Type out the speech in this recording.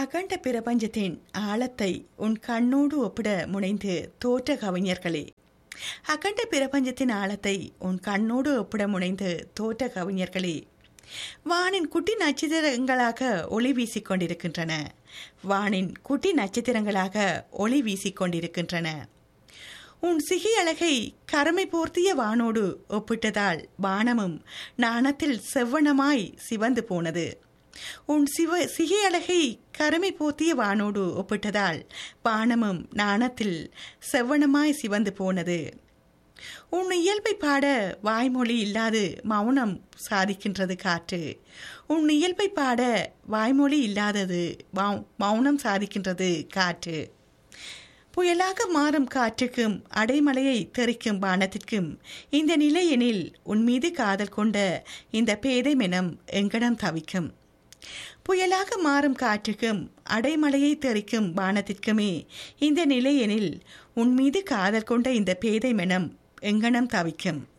அகண்ட பிரபஞ்சத்தின் ஆழத்தை உன் கண்ணோடு ஒப்பிட முனைந்து தோற்ற கவிஞர்களே அகண்ட பிரபஞ்சத்தின் ஆழத்தை உன் கண்ணோடு ஒப்பிட முனைந்து தோற்ற கவிஞர்களே வானின் குட்டி நட்சத்திரங்களாக ஒளி வீசிக் கொண்டிருக்கின்றன வானின் குட்டி நட்சத்திரங்களாக ஒளி வீசிக் கொண்டிருக்கின்றன உன் சிகை அழகை கருமை போர்த்திய வானோடு ஒப்பிட்டதால் வானமும் நாணத்தில் செவ்வனமாய் சிவந்து போனது உன் சிவ சிகை அழகை கருமை போர்த்திய வானோடு ஒப்பிட்டதால் வானமும் நாணத்தில் செவ்வனமாய் சிவந்து போனது உன் இயல்பை பாட வாய்மொழி இல்லாது மௌனம் சாதிக்கின்றது காற்று உன் இயல்பை பாட வாய்மொழி இல்லாதது மௌ- மௌனம் சாதிக்கின்றது காற்று புயலாக மாறும் காற்றுக்கும் அடைமலையை தெறிக்கும் வானத்திற்கும் இந்த நிலை எனில் உன் மீது காதல் கொண்ட இந்த பேதை மனம் எங்கனம் தவிக்கும் புயலாக மாறும் காற்றுக்கும் அடைமலையை தெறிக்கும் வானத்திற்குமே இந்த நிலை எனில் உன் மீது காதல் கொண்ட இந்த பேதை மனம் எங்கனம் தவிக்கும்